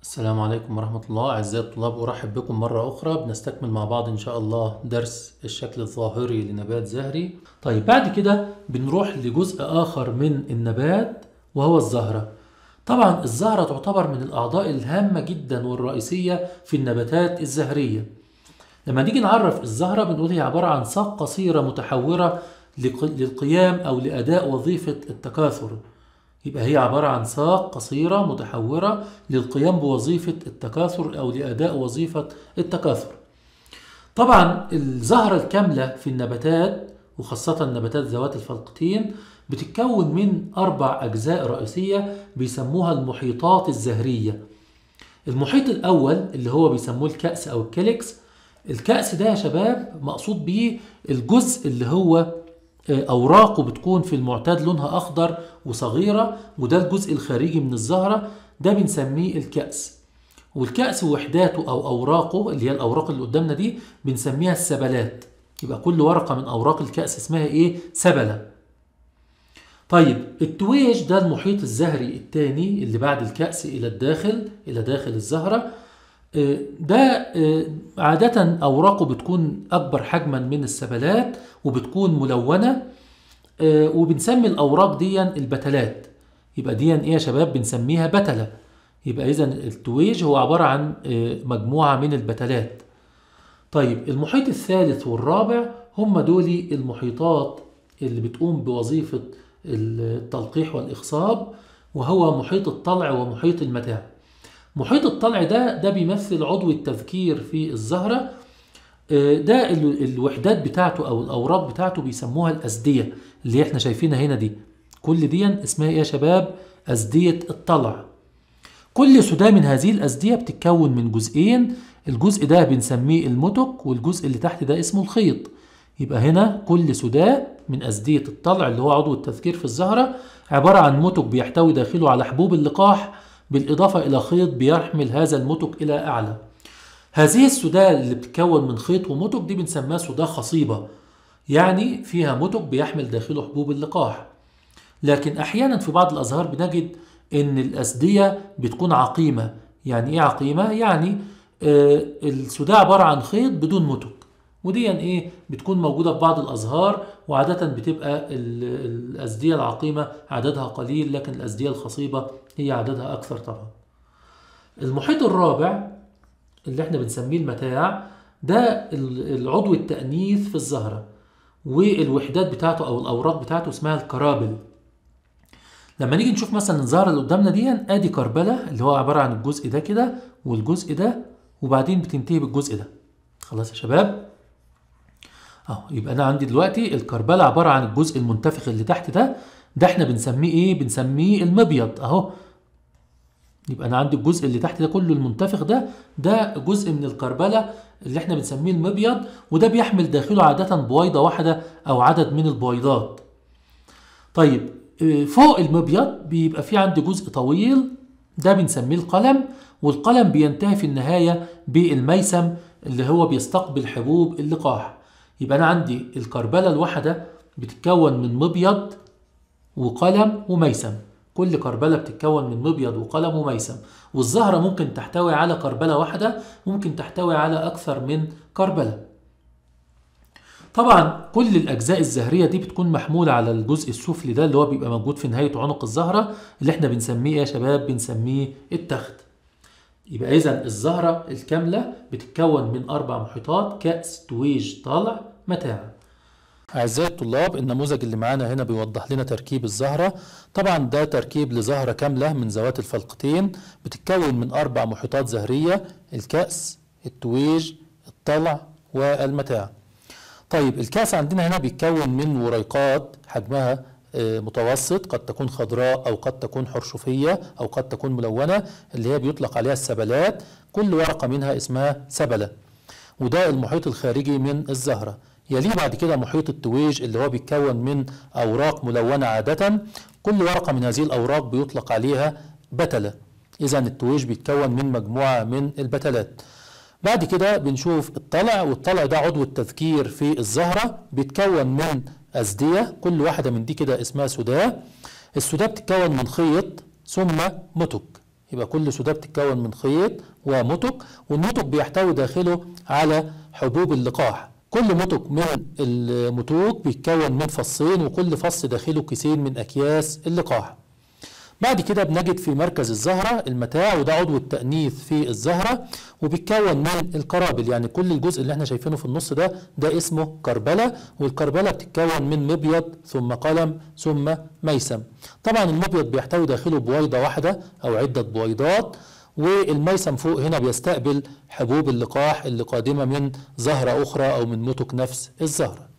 السلام عليكم ورحمة الله أعزائي الطلاب أرحب بكم مرة أخرى بنستكمل مع بعض إن شاء الله درس الشكل الظاهري لنبات زهري طيب بعد كده بنروح لجزء آخر من النبات وهو الزهرة طبعا الزهرة تعتبر من الأعضاء الهامة جدا والرئيسية في النباتات الزهرية لما نيجي نعرف الزهرة بنقول هي عبارة عن ساق قصيرة متحورة لق- للقيام أو لأداء وظيفة التكاثر يبقى هي عبارة عن ساق قصيرة متحورة للقيام بوظيفة التكاثر أو لأداء وظيفة التكاثر طبعا الزهرة الكاملة في النباتات وخاصة النباتات ذوات الفلقتين بتتكون من أربع أجزاء رئيسية بيسموها المحيطات الزهرية المحيط الأول اللي هو بيسموه الكأس أو الكيلكس الكأس ده يا شباب مقصود بيه الجزء اللي هو آه، أوراقه بتكون في المعتاد لونها أخضر وصغيرة وده الجزء الخارجي من الزهرة ده بنسميه الكأس والكأس وحداته أو أوراقه اللي هي الأوراق اللي قدامنا دي بنسميها السبلات يبقى كل ورقة من أوراق الكأس اسمها إيه؟ سبلة طيب التويج ده المحيط الزهري الثاني اللي بعد الكأس إلى الداخل إلى داخل الزهرة آه، ده آه، عادة أوراقه بتكون أكبر حجما من السبلات وبتكون ملونة آه، وبنسمي الأوراق دي البتلات يبقى دي إيه يا شباب بنسميها بتلة يبقى إذا التويج هو عبارة عن آه، مجموعة من البتلات طيب المحيط الثالث والرابع هم دول المحيطات اللي بتقوم بوظيفة التلقيح والإخصاب وهو محيط الطلع ومحيط المتاع محيط الطلع ده ده بيمثل عضو التذكير في الزهرة آه، ده ال- الوحدات بتاعته أو الأوراق بتاعته بيسموها الأزدية اللي احنا شايفينها هنا دي كل دي اسمها ايه يا شباب أزدية الطلع كل سداة من هذه الأزدية بتتكون من جزئين الجزء ده بنسميه المتك والجزء اللي تحت ده اسمه الخيط يبقى هنا كل سداة من أزدية الطلع اللي هو عضو التذكير في الزهرة عبارة عن متك بيحتوي داخله على حبوب اللقاح بالإضافة إلى خيط بيحمل هذا المتك إلى أعلى هذه السداة اللي بتتكون من خيط ومتك دي بنسميها سداة خصيبة يعني فيها متك بيحمل داخله حبوب اللقاح لكن احيانا في بعض الازهار بنجد ان الاسديه بتكون عقيمه يعني ايه عقيمه يعني آه السداة عباره عن خيط بدون متك ودي ايه بتكون موجوده في بعض الازهار وعاده بتبقى ال- الاسديه العقيمه عددها قليل لكن الاسديه الخصيبه هي عددها اكثر طبعا المحيط الرابع اللي احنا بنسميه المتاع ده ال- العضو التأنيث في الزهرة والوحدات بتاعته أو الأوراق بتاعته اسمها الكرابل لما نيجي نشوف مثلا الزهرة اللي قدامنا دي ادي كربلة اللي هو عبارة عن الجزء ده كده والجزء ده وبعدين بتنتهي بالجزء ده خلاص يا شباب اهو يبقى انا عندي دلوقتي الكربلة عبارة عن الجزء المنتفخ اللي تحت ده ده احنا بنسميه ايه بنسميه المبيض اهو يبقى انا عندي الجزء اللي تحت ده كله المنتفخ ده ده جزء من الكربلة اللي احنا بنسميه المبيض وده بيحمل داخله عادة بويضة واحدة او عدد من البويضات طيب آه، فوق المبيض بيبقى في عندي جزء طويل ده بنسميه القلم والقلم بينتهي في النهاية بالميسم اللي هو بيستقبل حبوب اللقاح يبقى أنا عندي الكربلة الواحدة بتتكون من مبيض وقلم وميسم كل كربلة بتتكون من مبيض وقلم وميسم والزهرة ممكن تحتوي على كربلة واحدة ممكن تحتوي على أكثر من كربلة طبعا كل الاجزاء الزهريه دي بتكون محموله على الجزء السفلي ده اللي هو بيبقى موجود في نهايه عنق الزهره اللي احنا بنسميه إيه يا شباب بنسميه التخت يبقى اذا الزهره الكامله بتتكون من اربع محيطات كاس تويج طالع متاع أعزائي الطلاب النموذج اللي معانا هنا بيوضح لنا تركيب الزهرة طبعا ده تركيب لزهرة كاملة من ذوات الفلقتين بتتكون من أربع محيطات زهرية الكأس التويج الطلع والمتاع طيب الكأس عندنا هنا بيتكون من وريقات حجمها آه، متوسط قد تكون خضراء أو قد تكون حرشفية أو قد تكون ملونة اللي هي بيطلق عليها السبلات كل ورقة منها اسمها سبلة وده المحيط الخارجي من الزهرة يليه بعد كده محيط التويج اللي هو بيتكون من أوراق ملونة عادة كل ورقة من هذه الأوراق بيطلق عليها بتلة إذا التويج بيتكون من مجموعة من البتلات بعد كده بنشوف الطلع والطلع ده عضو التذكير في الزهرة بيتكون من أزدية كل واحدة من دي كده اسمها سداة السداة بتتكون من خيط ثم متك يبقى كل سوداء بتتكون من خيط ومتك والمتك بيحتوي داخله على حبوب اللقاح كل متك من المتوك بيتكون من فصين وكل فص داخله كيسين من اكياس اللقاح بعد كده بنجد في مركز الزهرة المتاع وده عضو التأنيث في الزهرة وبيتكون من القرابل يعني كل الجزء اللي احنا شايفينه في النص ده ده اسمه كربلة والكربلة بتتكون من مبيض ثم قلم ثم ميسم طبعا المبيض بيحتوي داخله بويضة واحدة أو عدة بويضات والميسم فوق هنا بيستقبل حبوب اللقاح اللي قادمة من زهرة أخرى أو من متك نفس الزهرة